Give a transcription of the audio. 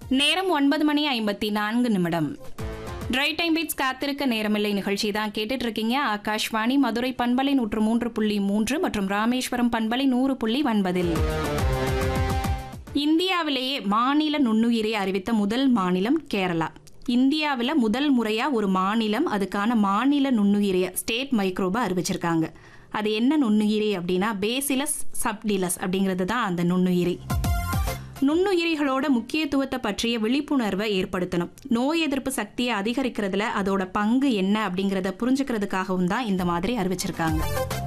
நேரம் ஒன்பது மணி ஐம்பத்தி நான்கு நிமிடம் ட்ரை டைம் பீட்ஸ் காத்திருக்க நேரமில்லை நிகழ்ச்சி தான் கேட்டுட்டு இருக்கீங்க ஆகாஷ்வாணி மதுரை பண்பலை நூற்று மூன்று புள்ளி மூன்று மற்றும் ராமேஸ்வரம் பண்பலை நூறு புள்ளி ஒன்பதில் இந்தியாவிலேயே மாநில நுண்ணுயிரை அறிவித்த முதல் மாநிலம் கேரளா இந்தியாவில் முதல் முறையாக ஒரு மாநிலம் அதுக்கான மாநில நுண்ணுயிரிய ஸ்டேட் மைக்ரோபா அறிவிச்சிருக்காங்க அது என்ன நுண்ணுயிரி அப்படின்னா பேசிலஸ் சப்டிலஸ் அப்படிங்கிறது தான் அந்த நுண்ணுயிரி நுண்ணுயிரிகளோட முக்கியத்துவத்தை பற்றிய விழிப்புணர்வை ஏற்படுத்தணும் நோய் எதிர்ப்பு சக்தியை அதிகரிக்கிறதுல அதோட பங்கு என்ன அப்படிங்கிறத புரிஞ்சுக்கிறதுக்காகவும் தான் இந்த மாதிரி அறிவிச்சிருக்காங்க